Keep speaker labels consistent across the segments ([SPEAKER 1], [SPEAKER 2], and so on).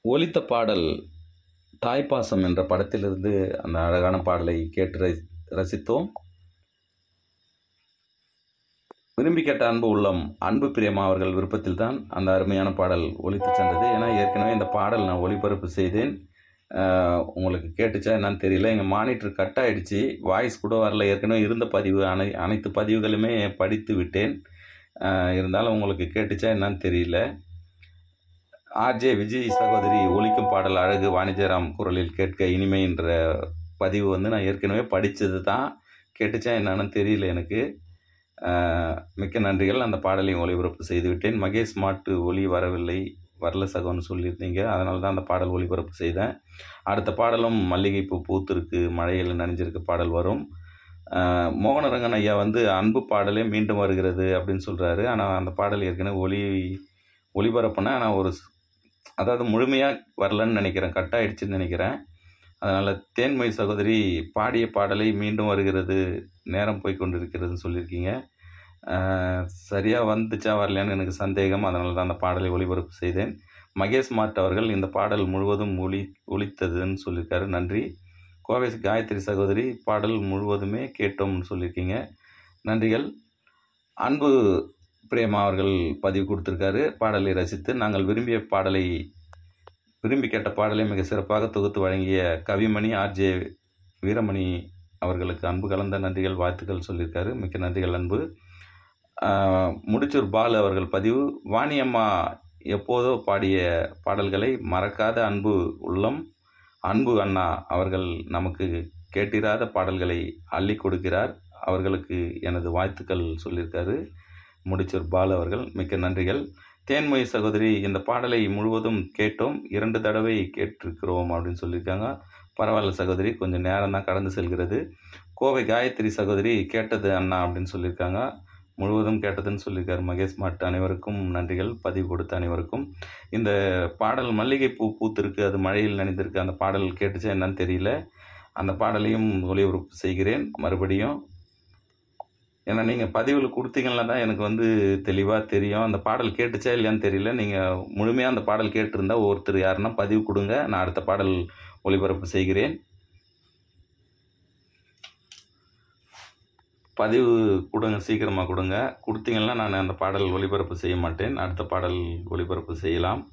[SPEAKER 1] ஒலித்த பாடல் தாய்ப்பாசம் என்ற படத்திலிருந்து அந்த அழகான பாடலை கேட்டு ரசி ரசித்தோம் விரும்பி கேட்ட அன்பு உள்ளம் அன்பு பிரியமா அவர்கள் விருப்பத்தில் தான் அந்த அருமையான பாடல் ஒலித்து சென்றது ஏன்னா ஏற்கனவே இந்த பாடல் நான் ஒளிபரப்பு செய்தேன் ஆஹ் உங்களுக்கு கேட்டுச்சா என்னன்னு தெரியல எங்கள் மானிட்டர் கட் ஆயிடுச்சு வாய்ஸ் கூட வரல ஏற்கனவே இருந்த பதிவு அனை அனைத்து பதிவுகளுமே படித்து விட்டேன் ஆஹ் இருந்தாலும் உங்களுக்கு கேட்டுச்சா என்னன்னு தெரியல ஆர்ஜே விஜய் சகோதரி ஒலிக்கும் பாடல் அழகு வாணிஜராம் குரலில் கேட்க இனிமை என்ற பதிவு வந்து நான் ஏற்கனவே படித்தது தான் கேட்டுச்சா என்னன்னு தெரியல எனக்கு ஆஹ் மிக்க நன்றிகள் அந்த பாடலையும் ஒளிபரப்பு செய்துவிட்டேன் மகேஷ் மாட்டு ஒளி வரவில்லை வரல சகோன்னு சொல்லியிருந்தீங்க அதனால தான் அந்த பாடல் ஒளிபரப்பு செய்தேன் அடுத்த பாடலும் மல்லிகைப்பூ பூத்திருக்கு மழையில் நனைஞ்சிருக்க பாடல் வரும் ஆஹ் மோகனரங்கன் ஐயா வந்து அன்பு பாடலே மீண்டும் வருகிறது அப்படின்னு சொல்கிறாரு ஆனால் அந்த பாடல் ஏற்கனவே ஒளி ஒளிபரப்புனா நான் ஒரு ஸ்- அதாவது முழுமையாக வரலன்னு நினைக்கிறேன் கட் ஆயிடுச்சுன்னு நினைக்கிறேன் அதனால் தேன்மொழி சகோதரி பாடிய பாடலை மீண்டும் வருகிறது நேரம் போய் கொண்டிருக்கிறதுன்னு சொல்லியிருக்கீங்க சரியாக வந்துச்சா வரலையான்னு எனக்கு சந்தேகம் அதனால தான் அந்த பாடலை ஒளிபரப்பு செய்தேன் மகேஷ் மாட் அவர்கள் இந்த பாடல் முழுவதும் ஒளி ஒலித்ததுன்னு சொல்லியிருக்காரு நன்றி கோவை காயத்ரி சகோதரி பாடல் முழுவதுமே கேட்டோம்னு சொல்லியிருக்கீங்க நன்றிகள் அன்பு பிரேமா அவர்கள் பதிவு கொடுத்துருக்காரு பாடலை ரசித்து நாங்கள் விரும்பிய பாடலை விரும்பி கேட்ட பாடலை மிக சிறப்பாக தொகுத்து வழங்கிய கவிமணி ஆர்ஜே வீரமணி அவர்களுக்கு அன்பு கலந்த நன்றிகள் வாழ்த்துக்கள் சொல்லியிருக்காரு மிக்க நன்றிகள் அன்பு ஆஹ் முடிச்சூர் பால் அவர்கள் பதிவு வாணியம்மா எப்போதோ பாடிய பாடல்களை மறக்காத அன்பு உள்ளம் அன்பு அண்ணா அவர்கள் நமக்கு கேட்டிராத பாடல்களை அள்ளி கொடுக்கிறார் அவர்களுக்கு எனது வாழ்த்துக்கள் சொல்லியிருக்காரு முடிச்சூர் பால் அவர்கள் மிக்க நன்றிகள் தேன்மொழி சகோதரி இந்த பாடலை முழுவதும் கேட்டோம் இரண்டு தடவை கேட்டிருக்கிறோம் அப்படின்னு சொல்லியிருக்காங்க பரவாயில்ல சகோதரி கொஞ்சம் நேரம் தான் கடந்து செல்கிறது கோவை காயத்ரி சகோதரி கேட்டது அண்ணா அப்படின்னு சொல்லியிருக்காங்க முழுவதும் கேட்டதுன்னு சொல்லியிருக்காரு மகேஷ் மாட்டு அனைவருக்கும் நன்றிகள் பதிவு கொடுத்த அனைவருக்கும் இந்த பாடல் மல்லிகை பூ பூத்திருக்கு அது மழையில் நனைந்திருக்கு அந்த பாடல் கேட்டுச்சா என்னன்னு தெரியல அந்த பாடலையும் ஒளிபரப்பு செய்கிறேன் மறுபடியும் ஏன்னா நீங்கள் பதிவில் கொடுத்தீங்கன்னா தான் எனக்கு வந்து தெளிவாக தெரியும் அந்த பாடல் கேட்டுச்சா இல்லையான்னு தெரியல நீங்கள் முழுமையாக அந்த பாடல் கேட்டிருந்தா ஒருத்தர் யாருன்னா பதிவு கொடுங்க நான் அடுத்த பாடல் ஒளிபரப்பு செய்கிறேன் பதிவு கொடுங்க சீக்கிரமாக கொடுங்க கொடுத்தீங்கன்னா நான் அந்த பாடல் ஒளிபரப்பு செய்ய மாட்டேன் அடுத்த பாடல் ஒளிபரப்பு செய்யலாம்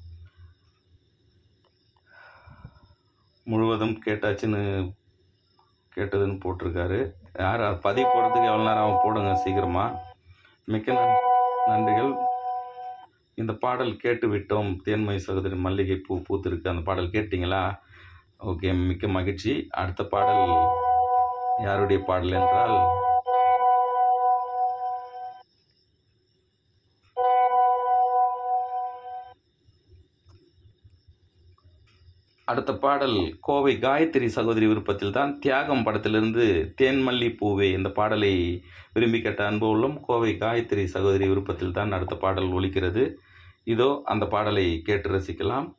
[SPEAKER 1] முழுவதும் கேட்டாச்சுன்னு கேட்டதுன்னு போட்டிருக்காரு யார் அது பதிவு போடுறதுக்கு எவ்வளோ நேரம் ஆகும் போடுங்க சீக்கிரமாக மிக்க நன்- நன்றிகள் இந்த பாடல் கேட்டு விட்டோம் தேன்மொழி சகோதரி மல்லிகை பூ பூத்திருக்கு அந்த பாடல் கேட்டிங்களா ஓகே மிக்க மகிழ்ச்சி அடுத்த பாடல் யாருடைய பாடல் என்றால் அடுத்த பாடல் கோவை காயத்ரி சகோதரி விருப்பத்தில் தான் தியாகம் படத்திலிருந்து தேன்மல்லி பூவே இந்த பாடலை விரும்பி கேட்ட அன்பு உள்ளம் கோவை காயத்ரி சகோதரி விருப்பத்தில் தான் அடுத்த பாடல் ஒலிக்கிறது இதோ அந்த பாடலை கேட்டு ரசிக்கலாம்